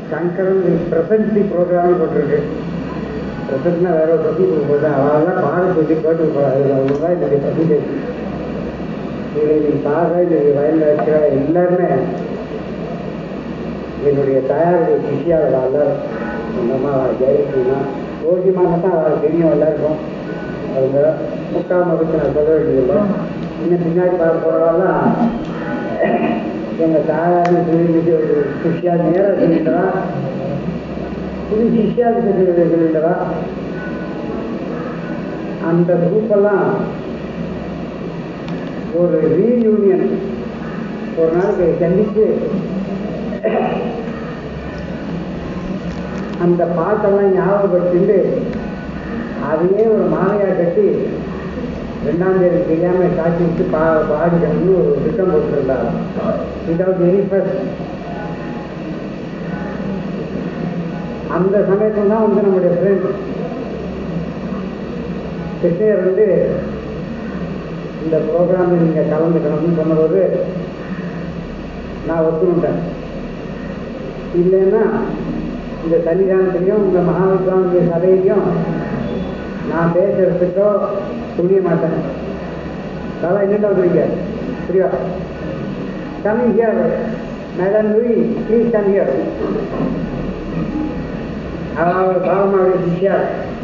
Sankaran பிரசன்சி program போட்டிருக்கு பிரசன்ட்னா வேற ஒரு பற்றி போகும்போது அவெல்லாம் பாட சொல்லி கேட்டு போகிறாங்க அவ்வளோதான் என்னுடைய பற்றி பேசி இதில் நீ பாடுற இன்னைக்கு வயலில் இருக்கிற எல்லாருமே என்னுடைய தாயாருடைய சிஷியாக எல்லாரும் அந்தம்மா ஜெயலட்சுமினா ஓசிமான தான் அவள் தெரியும் எல்லாருக்கும் அவங்க முக்கால் மகுத்து நான் சொல்ல வேண்டியதில்லை இன்னும் பின்னாடி பார்க்க போகிறவெல்லாம் எங்கள் தாயாரு சொல்லிட்டு ஒரு சிஷியா நேராக சொல்லிட்டா புது சிஷியாவுக்கு சொல்லி சொல்லிட்டா அந்த குரூப்பெல்லாம் ஒரு ரீயூனியன் ஒரு நாளைக்கு சந்தித்து அந்த பாட்டெல்லாம் ஞாபகப்படுத்திட்டு அதையே ஒரு மாலையா கட்டி ரெண்டாம் தேதி தெரியாம காட்சி வச்சு பா பாடிக்கணும்னு ஒரு திட்டம் போட்டிருந்தாங்க விதவுட் எனி ஃபர்ஸ்ட் அந்த சமயத்தில் தான் வந்து நம்முடைய ஃப்ரெண்ட் கிருஷ்ணயர் வந்து இந்த ப்ரோக்ராமில் நீங்கள் கலந்துக்கணும்னு சொன்னபோது நான் ஒத்துணுட்டேன் இல்லைன்னா இந்த சன்னிதானத்திலையும் இந்த மகாவித்வானுடைய சபையிலையும் நான் பேசுறதுக்கோ துணிய மாட்டேன் அதான் என்னென்ன வந்துருங்க புரியா coming here madam Louie please come here அதாவது பாவமாவுடைய சிஷ்யா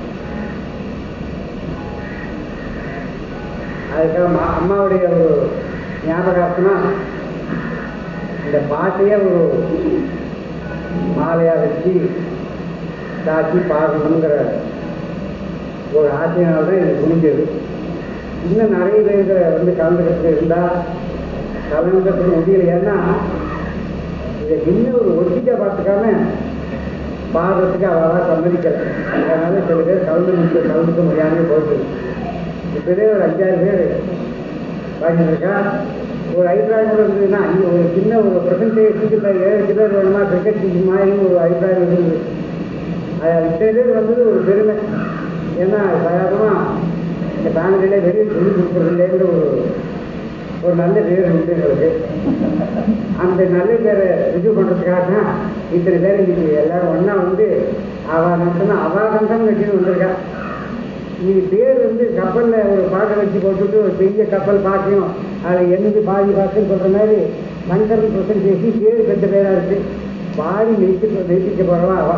அதுக்காக மா- அம்மாவுடைய ஒரு ஞாபகார்த்தமா இந்த பாட்டையே ஒரு மாலையா வச்சு சாட்சி பாடணுங்கிற ஒரு ஆசையினால தான் எனக்கு முடிஞ்சது இன்னும் நிறைய பேர் இதை வந்து கலந்துக்கிட்டு இருந்தால் கலந்துக்கிறதுக்கு முடியல ஏன்னா இதை இன்னும் ஒரு ஒத்திக்கை பார்த்துக்காம பாடுறதுக்கு அவளால் சம்மதிக்கல அதனால சில பேர் கலந்து முடிச்சு கலந்துக்க முடியாமல் போயிட்டு இப்போதே ஒரு அஞ்சாறு பேர் பாடிருக்கா ஒரு அபிப்பிராயம் கூட இருந்ததுன்னா இங்க ஒரு சின்ன ஒரு ப்ரெசன்டேஷனுக்கு இப்போ ஏழு பேர் வேணுமா கிரிக்கெட் டீம் மாதிரி ஒரு அபிப்பிராயம் இருந்தது அது இத்தனை பேர் வந்தது ஒரு பெருமை ஏன்னா சாதாரணமாக இந்த ஃபேமிலியிலே வெளியே சொல்லி கொடுக்குறதுலேருந்து ஒரு ஒரு நல்ல பேர் உண்டு எங்களுக்கு அந்த நல்ல பேரை ரிஜு பண்ணுறதுக்காக தான் இத்தனை பேர் இன்னைக்கு எல்லாரும் ஒன்றா வந்து அவள் நம்சனா அவள் நம்சம் கட்டின்னு வந்திருக்கா இது பேர் வந்து கப்பலில் ஒரு பாட்டை வச்சு போட்டுட்டு ஒரு பெரிய கப்பல் பாக்கையும் அதில் என்னது பாதி பாக்குன்னு சொல்கிற மாதிரி சங்கரன் பிரசன் பேசி பேர் பெற்ற பேராக இருக்கு பாடி மெய்க்க மெய்ப்பிக்க போகிறவா அவா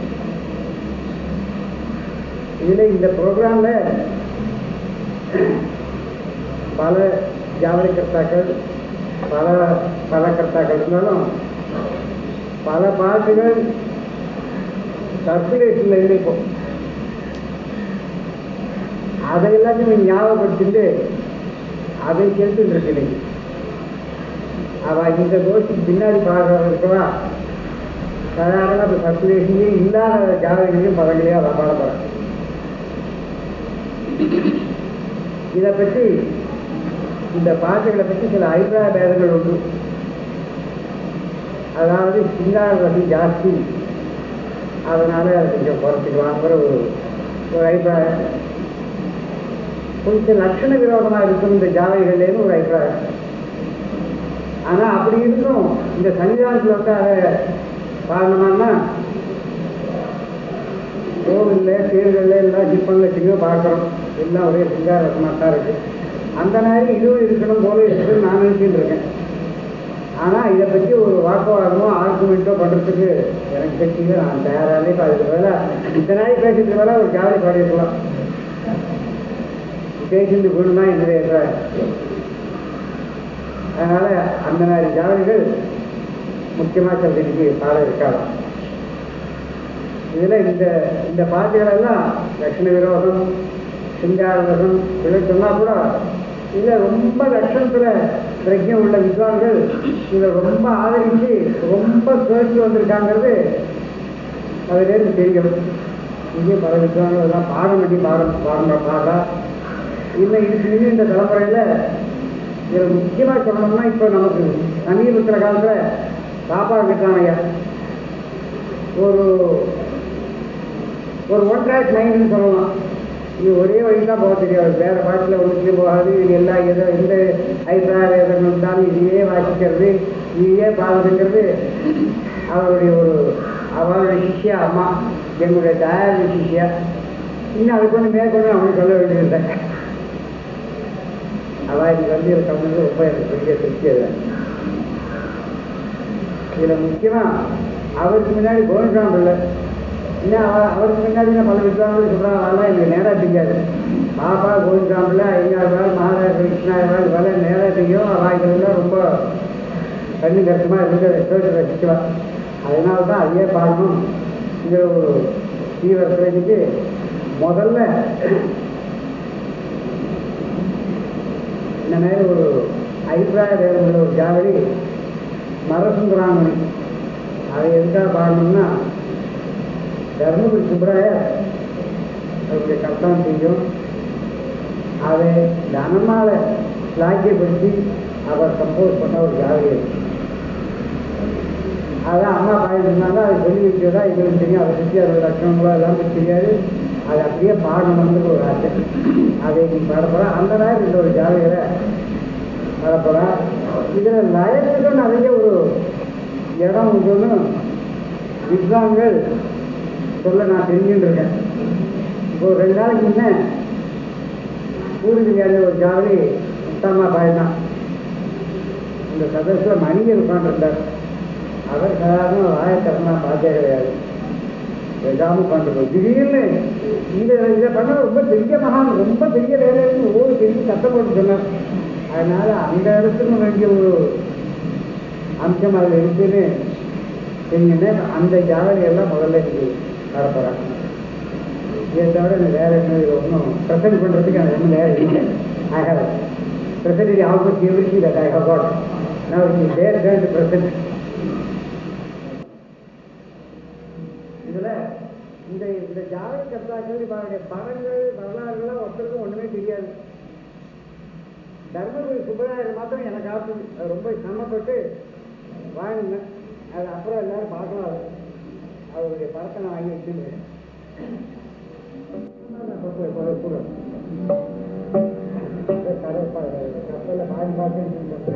இதில் இந்த ப்ரோக்ராமில் பல ஜாவளி கர்த்தாக்கள் பல பல கர்த்தாக்கள் இருந்தாலும் பல பாட்டுகள் சர்க்குலேஷனில் இல்லை இப்போ அதை எல்லாத்தையும் நீங்க ஞாபகப்படுத்திட்டு அதை கேட்டுட்டு இருக்கு அவ இந்த கோஷ்டிக்கு பின்னாடி பாடுறவங்க இருக்கவா சாதாரண இப்போ சர்க்குலேஷனே இல்லாத ஜாதகங்களையும் பதங்களையும் அவள் பாட போகிறான் இதை பற்றி இந்த பாட்டுகளை பற்றி சில அபிப்பிராய பேதங்கள் உண்டு அதாவது சிங்கார ரசி ஜாஸ்தி அதனால அதை கொஞ்சம் குறைச்சிக்கலாங்கிற ஒரு ஒரு அபிப்பிராயம் கொஞ்சம் லட்சண விரோதமாக இருக்கும் இந்த ஜாதகங்கள்லேருந்து ஒரு அபிப்பிராயம் ஆனால் அப்படி இருந்தும் இந்த சன்னிதானத்தில் வந்து அதை பாடணுமான்னா கோவிலில் தேர்தலில் எல்லாம் சிற்பங்கள் வச்சுக்கோ பார்க்குறோம் எல்லாம் ஒரே சிங்கார ரசமாக தான் இருக்கு அந்த மாதிரி இதுவும் இருக்கணும் போல இருக்குன்னு நான் நினச்சிட்டு இருக்கேன் ஆனால் இதை பற்றி ஒரு வாக்குவாதமோ ஆர்குமெண்ட்டோ பண்ணுறதுக்கு எனக்கு தெரிஞ்சு நான் தயாராகவே இப்போ அதுக்கு வேலை இந்த நாள் பேசுறதுக்கு வேலை ஒரு ஜாதி பாடியிருக்கலாம் பேசிட்டு போகணும் தான் என்னுடைய அபிப்பிராயம். அதனால அந்த மாதிரி ஜாதிகள் முக்கியமாக சப்ஜெக்டுக்கு பாட இருக்கலாம் இதில் இந்த இந்த பாட்டுகளெல்லாம் லட்சண விரோதம் சிங்காரதம் இதை சொன்னால் கூட இதில் ரொம்ப லட்சணத்தில் பிரஜை உள்ள வித்வான்கள் இதை ரொம்ப ஆதரித்து ரொம்ப கேட்டு வந்திருக்காங்கிறது அதுலேருந்து தெரியும் இங்கே பல வித்வான்கள் எல்லாம் பாடம் பண்ணி பாடம் பாடம் பாடா இன்னும் இதுக்கு இன்னும் இந்த தலைமுறையில் இதில் முக்கியமாக சொல்லணும்னா இப்போ நமக்கு சமீபத்தில் காலத்தில் சாப்பாடு விட்டானையா ஒரு ஒரு ஒன் ட்ராக் மைண்டுன்னு சொல்லலாம் இது ஒரே வழி தான் போக தெரியாது வேற பாட்டில் ஒன்றுக்கு போகாது இது எல்லா எதோ எந்த அபிப்பிராய வேதம் இருந்தாலும் இதையே வாசிக்கிறது இதையே பாதிக்கிறது அவருடைய ஒரு அவளுடைய சிஷ்யா அம்மா எங்களுடைய தாயாருடைய சிஷ்யா இன்னும் அதுக்கு வந்து மேற்கொண்டு அவனுக்கு சொல்ல வேண்டியதில்லை அவள் இன்னைக்கு வந்து கம்மியில் ரொம்ப எனக்கு பெரிய திருப்தி அது இதில் முக்கியமாக அவருக்கு முன்னாடி கோவிந்தராம் இல்லை இன்னும் அவ அவருக்கு முன்னாடி நான் பல வித்வான்கள் சொல்கிறாங்க அதெல்லாம் எனக்கு நேராக தெரியாது பாப்பா கோவிந்தராம் பிள்ளை ஐயாயிரம் மகாராஜ கிருஷ்ணாயிரம் வேலை நேராக தெரியும் அவள் ரொம்ப கண்ணு கஷ்டமாக இருந்து ரெஸ்டோரேட் ரசிக்கலாம் அதனால தான் அதையே பாடணுங்கிற ஒரு தீவிரத்துக்கு முதல்ல இந்த மாதிரி ஒரு அபிப்பிராய வேதம் உள்ள ஒரு ஜாவடி மரசுந்தராமணி அதை எதுக்காக பாடணும்னா தர்மபுரி சுப்பராயர் அவருடைய கஷ்டம் செய்யும் அதை தனமால லாக்கியப்படுத்தி அவர் கம்போஸ் பண்ண ஒரு ஜாவடி அது. அதான் அம்மா பாடிட்டு இருந்தாங்க அதை சொல்லி வைக்கிறதா எங்களுக்கு தெரியும் அதை பற்றி அதோட லட்சணங்களோ எல்லாமே தெரியாது அதை அப்படியே பாடணும்னு ஒரு ஆசை அதை நீ பாடப்போறா அந்த நேரம் இந்த ஒரு ஜாதகரை பாடப்போறா இதில் லயத்துக்கு நிறைய ஒரு இடம் உண்டுன்னு வித்வான்கள் சொல்ல நான் தெரிஞ்சுட்டு இருக்கேன் இப்போ ஒரு ரெண்டு நாளைக்கு முன்னே பூர்வீகாரி ஒரு ஜாவடி முத்தாமா பாய்தான் இந்த சதஸில் மணியர் உட்காந்துருந்தார் அவர் சாதாரண ஆயத்தரமாக பார்த்தே கிடையாது பேசாமல் உட்காந்துருக்கோம் திடீர்னு இந்த இதை பண்ண ரொம்ப பெரிய மகான் ரொம்ப பெரிய வேலைன்னு ஒவ்வொரு பெரிய சத்தம் போட்டு சொன்னார் அதனால அந்த இடத்துக்கு வேண்டிய ஒரு அம்சம் அதில் இருக்குன்னு தெரிஞ்சுன்னா அந்த ஜாதகம் எல்லாம் முதல்ல எனக்கு வரப்போகிறாங்க இதை தவிர எனக்கு வேற என்ன இது ஒன்றும் ப்ரெசென்ட் பண்ணுறதுக்கு எனக்கு ஒன்றும் வேற இல்லை I have present almost every that I have got now it is there than the present இதுல இந்த இந்த ஜாதக கர்த்தாக்கள் இவருடைய படங்கள் வரலாறுகள்லாம் ஒருத்தருக்கும் ஒண்ணுமே தெரியாது தர்மபுரி சுப்பராயர் மாத்திரம் எனக்கு ஆசை அது ரொம்ப சிரமப்பட்டு வாங்கினேன் அது அப்புறம் எல்லாரும் பார்க்கலாம் அது அவருடைய படத்தை நான் வாங்கி வச்சுருக்கேன் கப்பலில் பாதி பார்த்து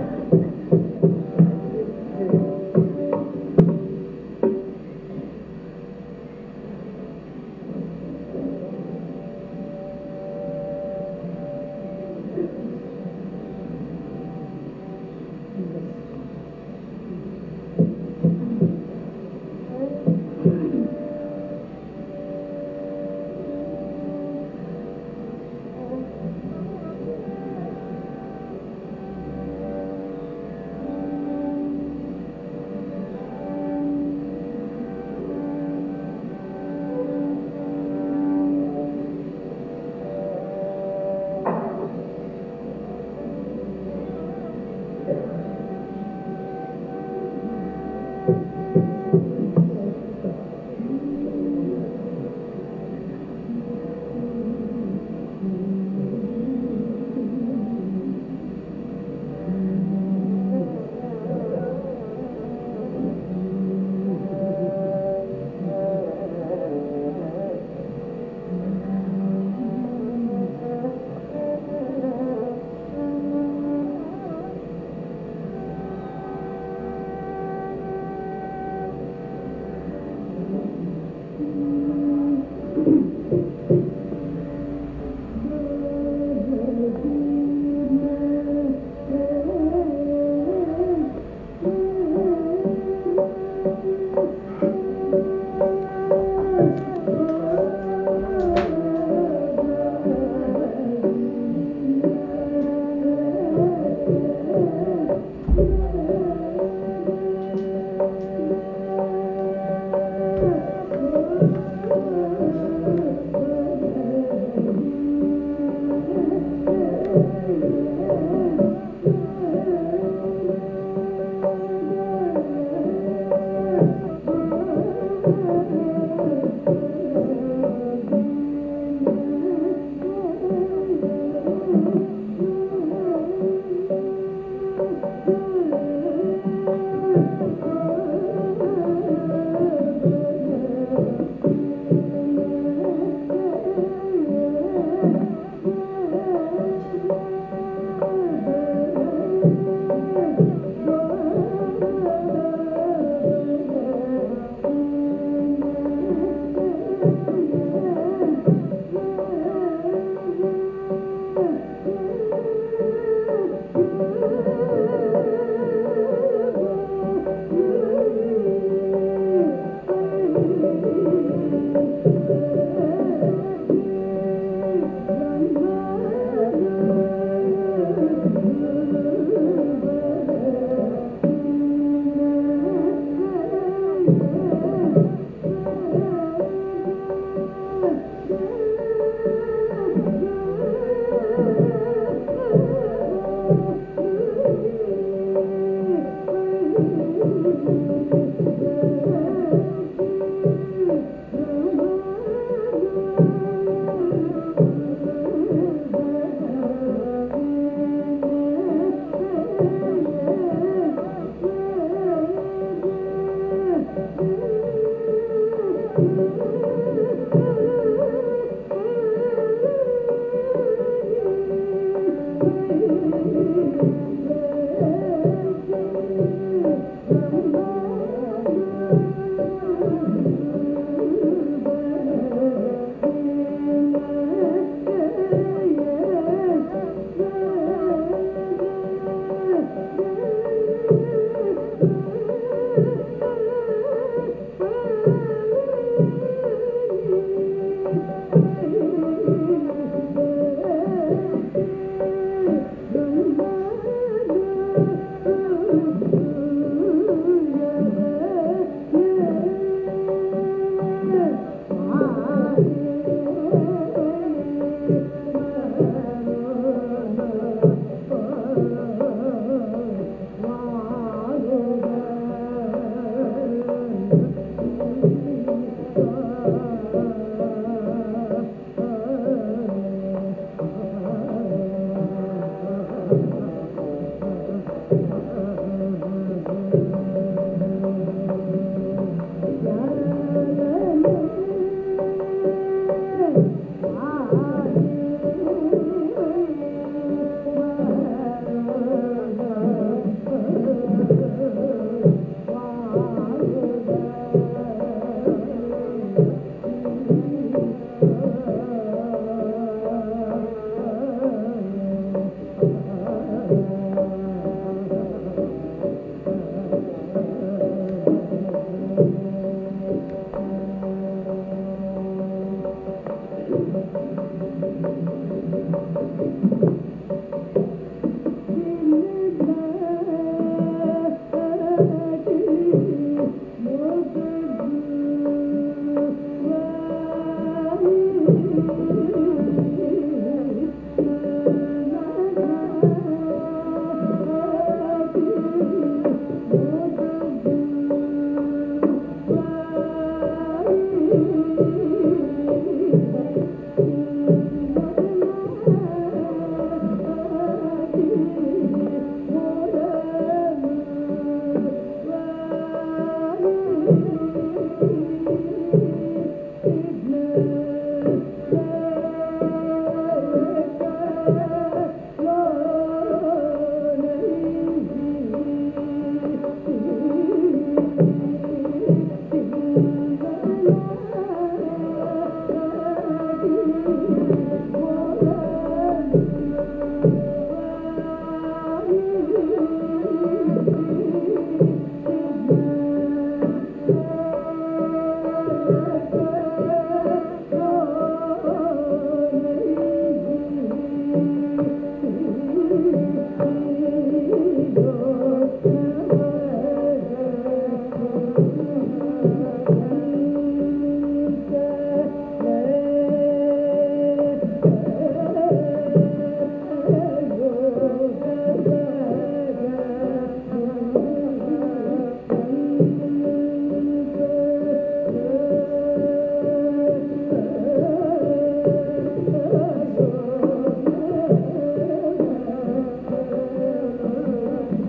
Thank you.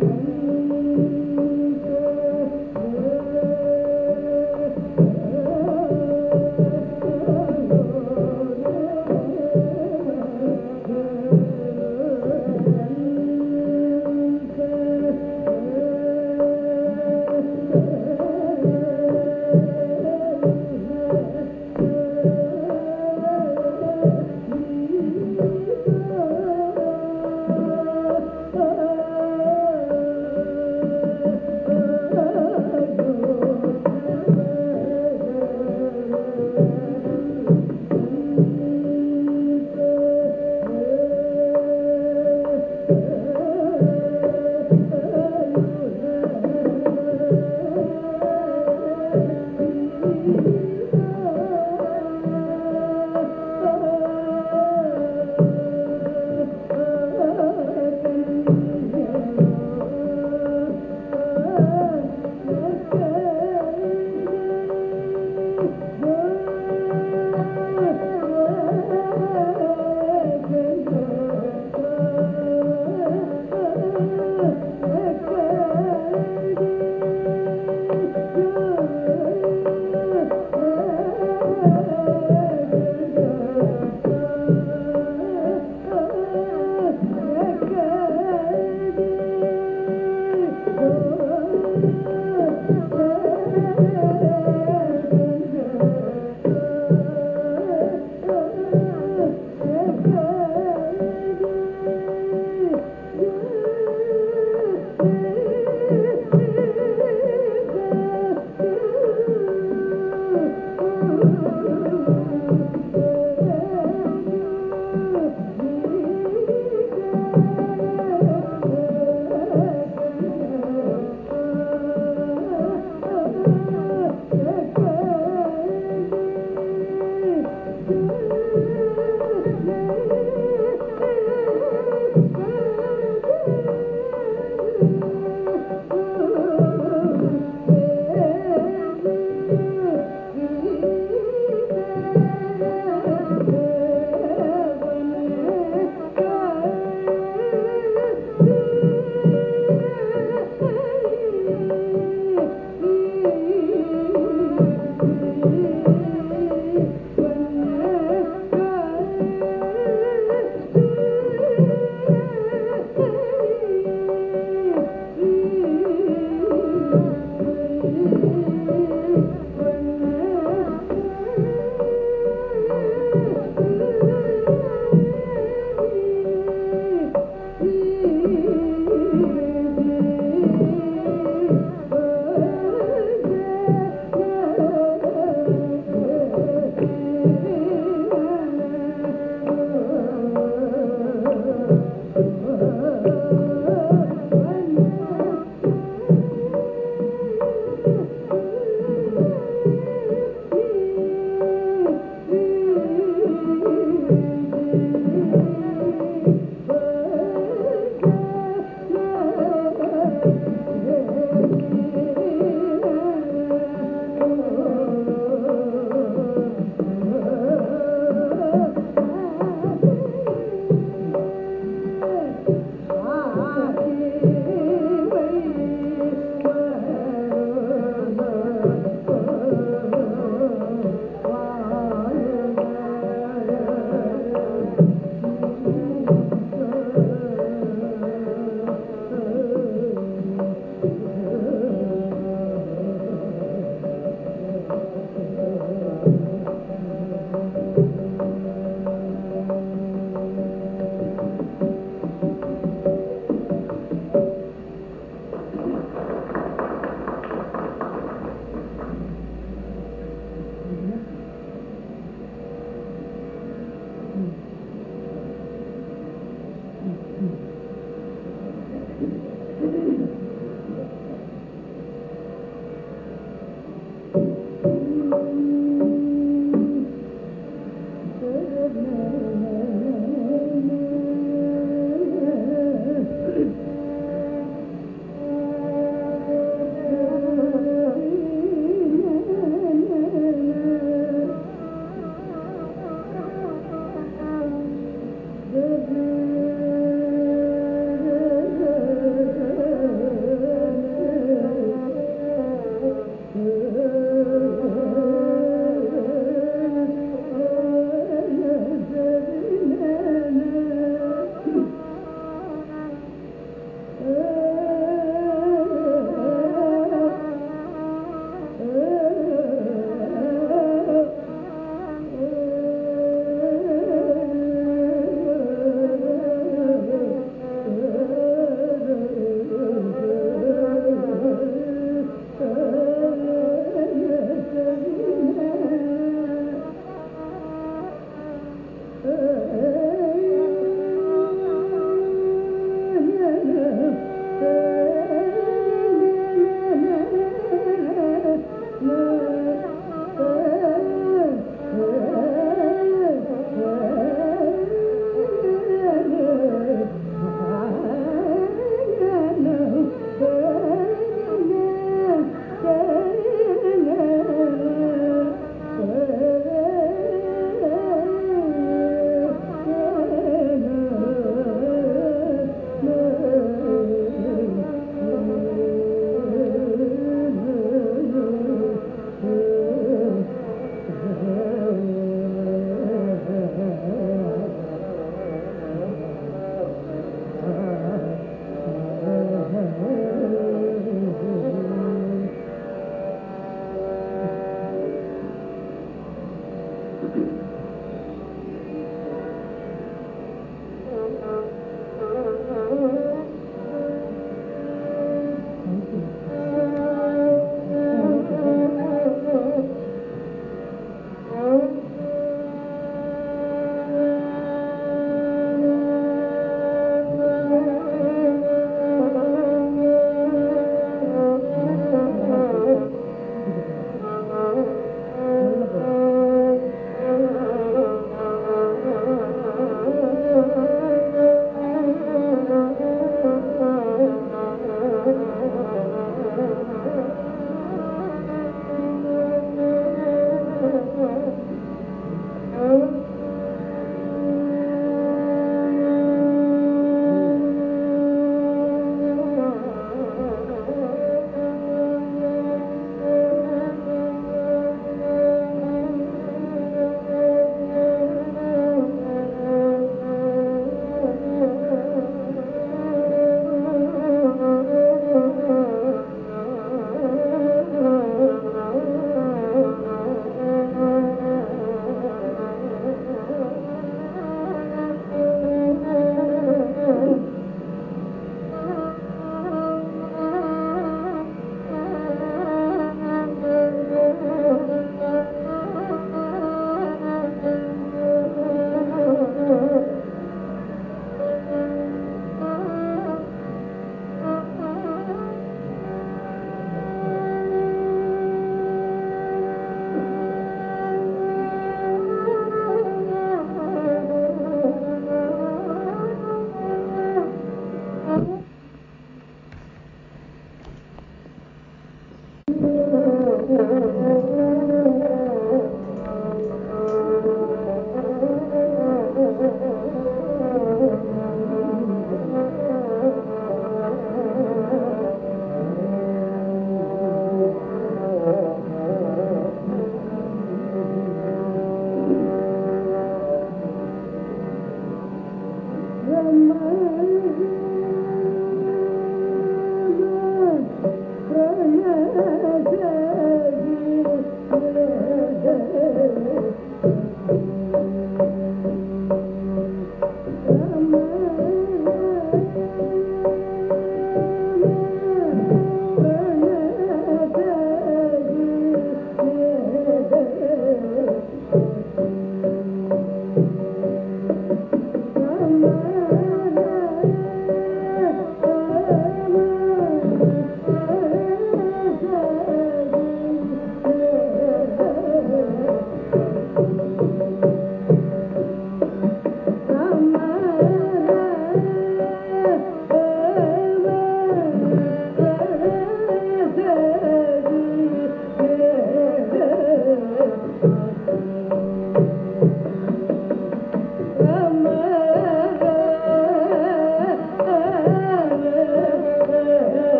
Thank you.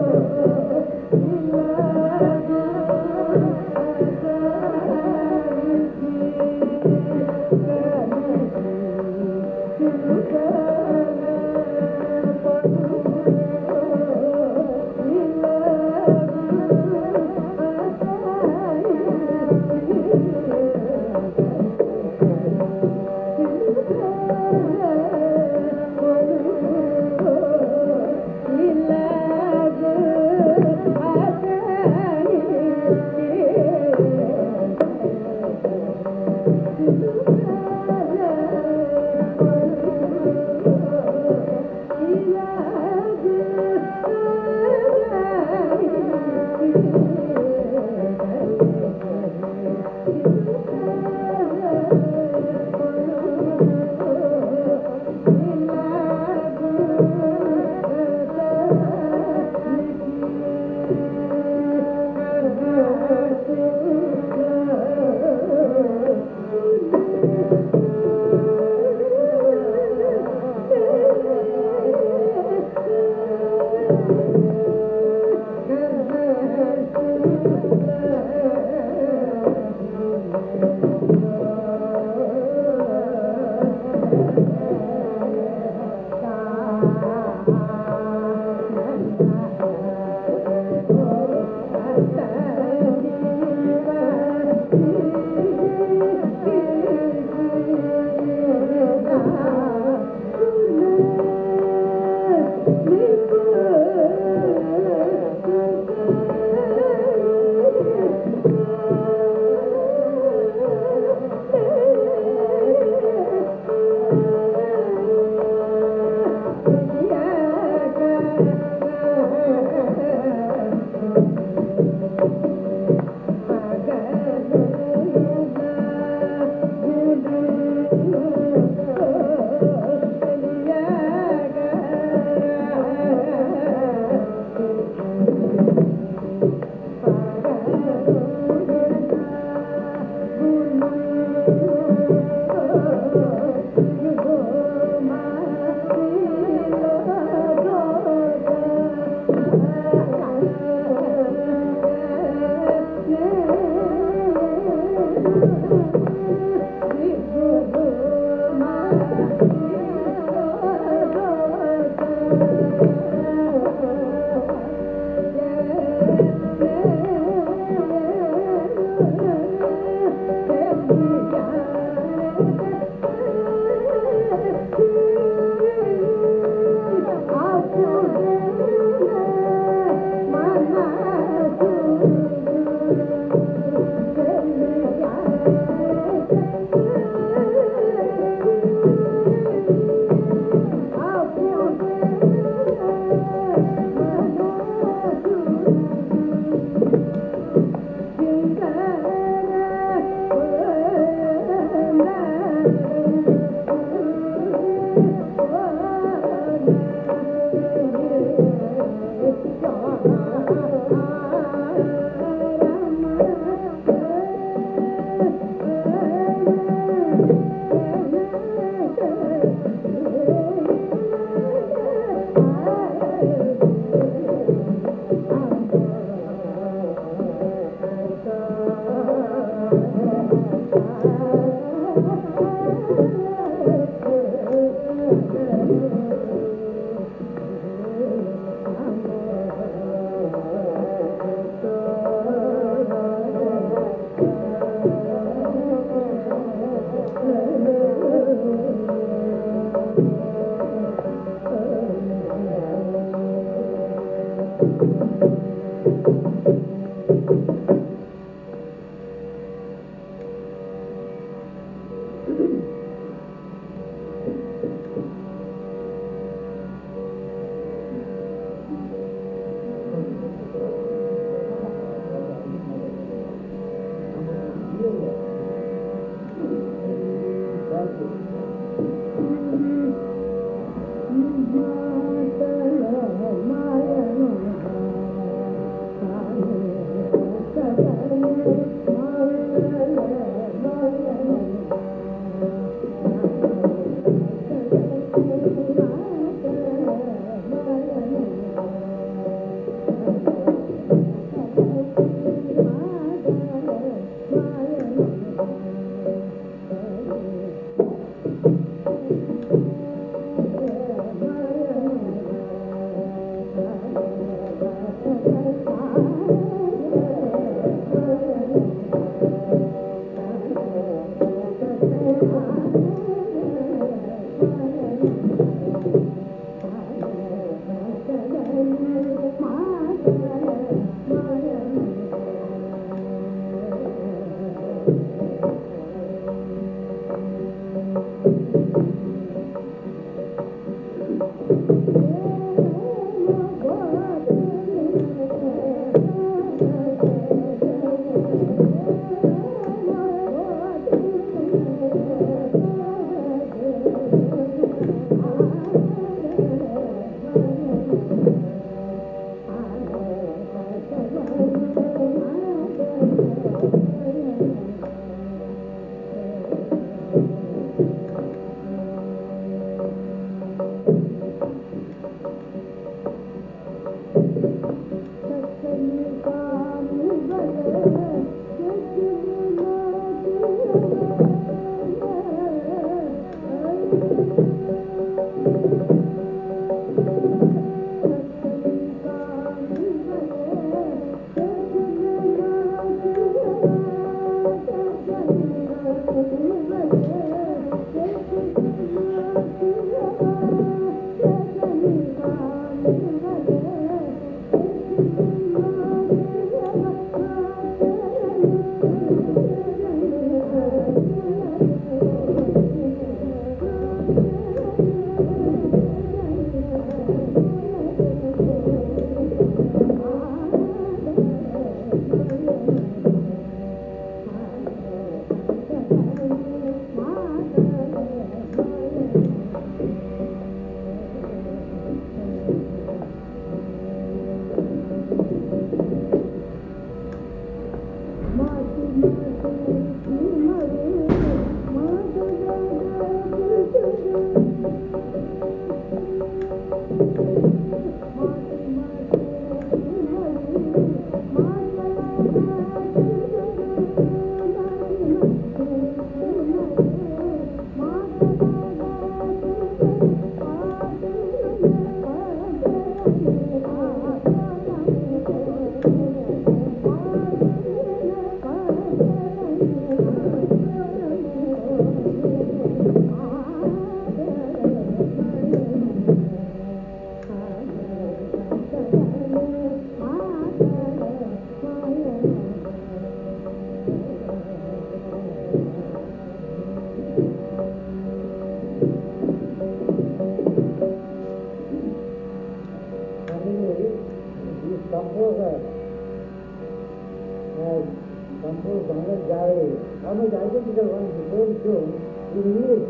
Thank you. composer has composed Bangla Jari, almost identical ones, the same tune, in English.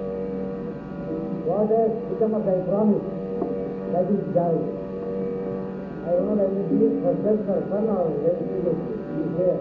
What has become of thy promise? That is Jari. I don't know whether it is for just for fun or whether it is there.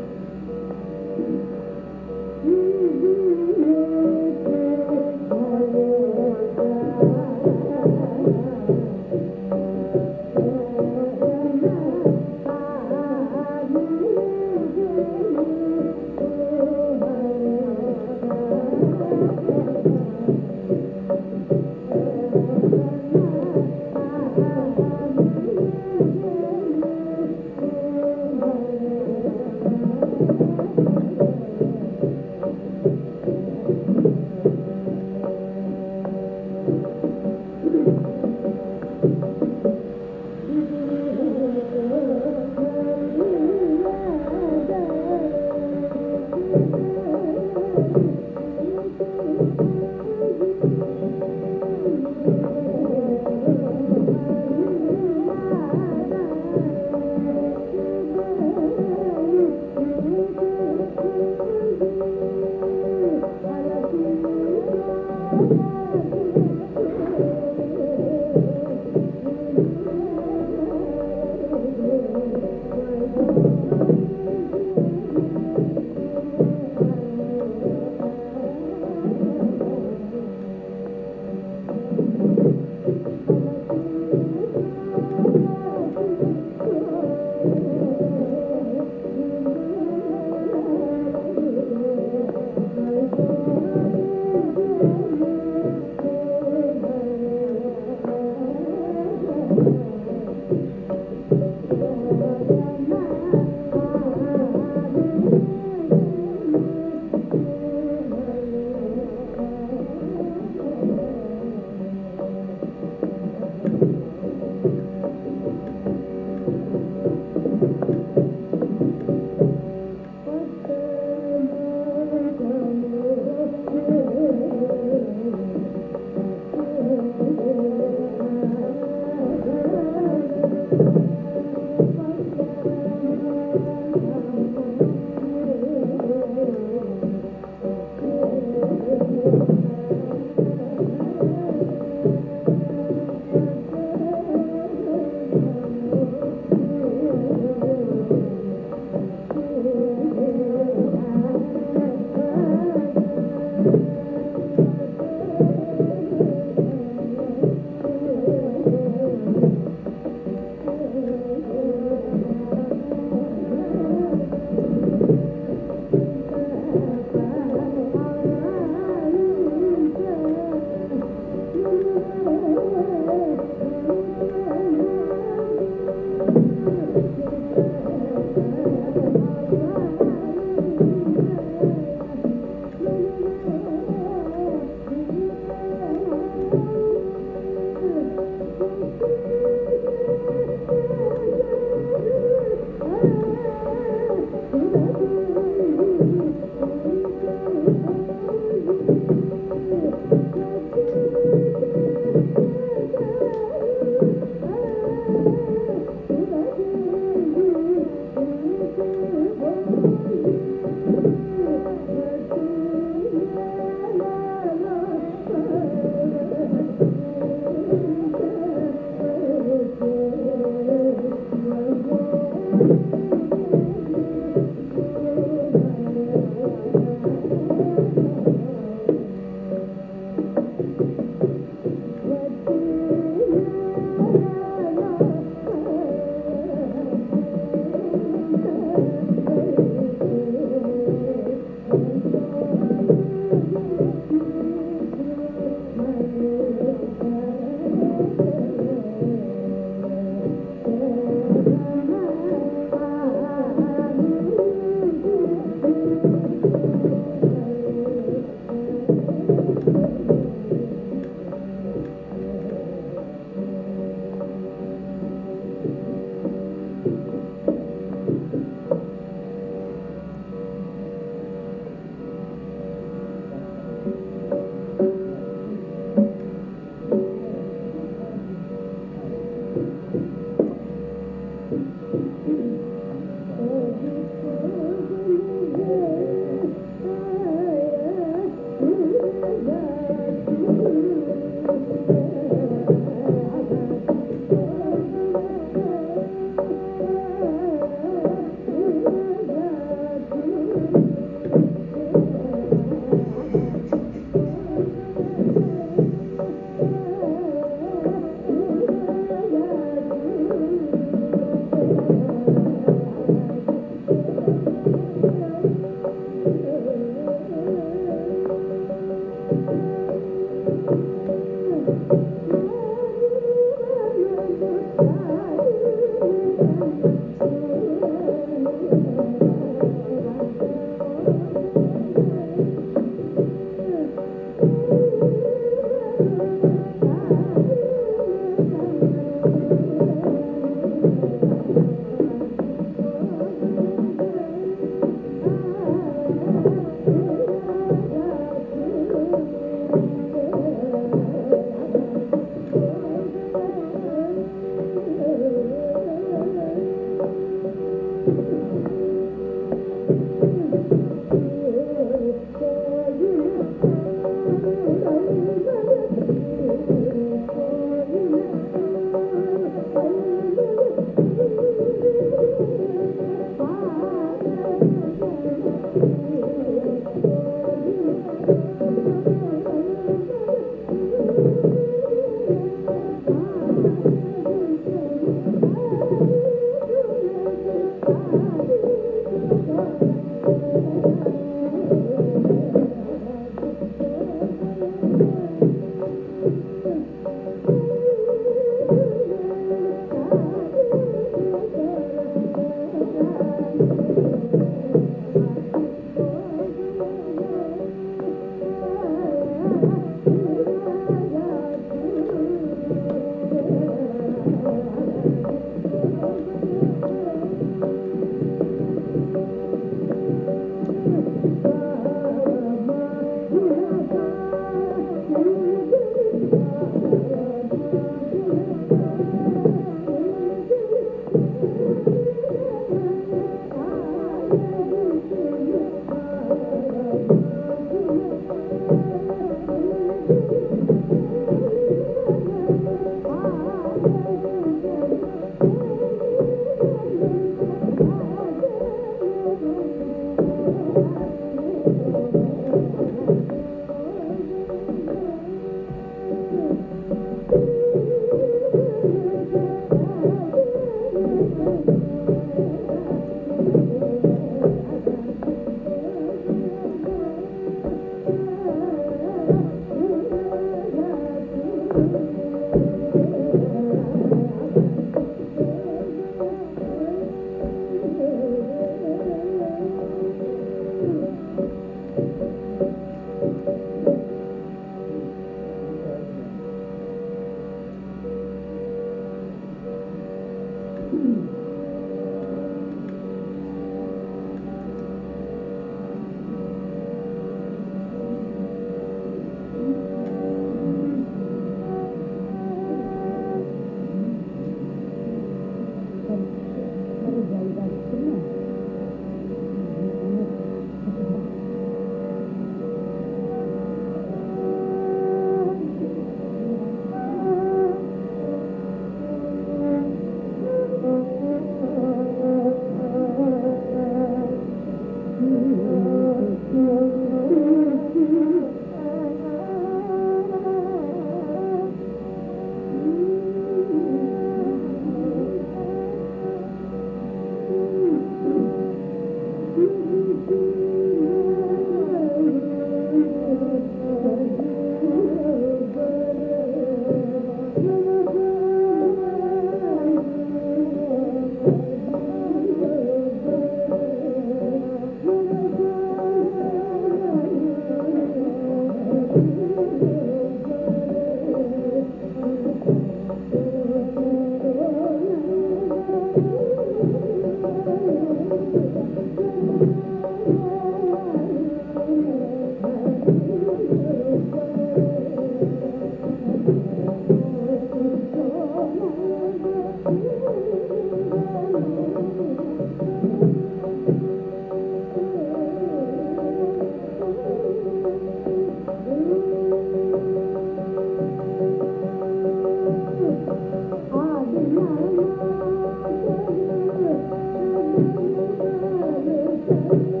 Ah